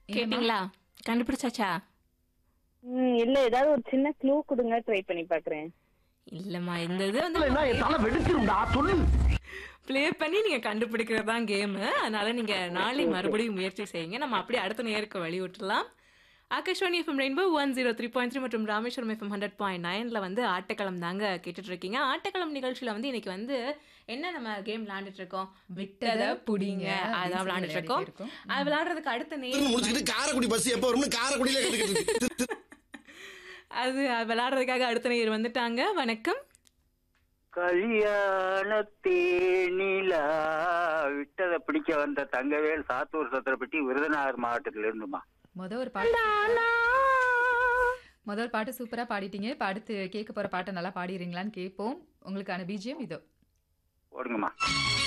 கேட்டீங்களா கண்டுபிடிச்சாச்சா ம் இல்ல ஏதாவது ஒரு சின்ன க்ளூ கொடுங்க ட்ரை பண்ணி பாக்குறேன் இல்லம்மா இந்த இது வந்து தலை வெடிச்சிருந்தா சொல்லு ப்ளே பண்ணி நீங்க கண்டுபிடிக்கிறது தான் கேம் அதனால நீங்க நாளை மறுபடியும் முயற்சி செய்யுங்க நம்ம அப்படியே அடுத்த நேருக்கு வழி விட்டுலாம் Akashvani FM rainbow one zero three point three மற்றும் ராமேஸ்வரம் எஃப்எம் ஹண்ட்ரட் பாயிண்ட் நைனில் வந்து ஆட்டக்களம் தாங்க கேட்டுட்டு இருக்கீங்க ஆட்டக்களம் நிகழ்ச்சியில் வந்து இன்னைக்கு வந்து என்ன நம்ம கேம் விளையாண்டுட்டு இருக்கோம் விட்டதை புடிங்க அதான் விளையாண்டுட்டு இருக்கோம் அது விளையாடுறதுக்கு அடுத்த நேரம் முடிச்சுக்கிட்டு காரைக்குடி பஸ் எப்போ வரும்னு காரைக்குடியில கட்டுக்கிட்டு அது அது விளையாடுறதுக்காக அடுத்த நேர் வந்துட்டாங்க வணக்கம் கல்யாண தேனிலா விட்டதை பிடிக்க வந்த தங்கவேல் சாத்தூர் சத்திரப்பட்டி விருதுநகர் மாவட்டத்துல இருந்துமா முத ஒரு பாட்டு முதல் பாட்டு சூப்பரா பாடிட்டீங்க இப்ப அடுத்து கேட்க போற பாட்டை நல்லா பாடிடுறீங்களான்னு கேட்போம் உங்களுக்கான பிஜிஎம் இதோ ஓடுங்கம்மா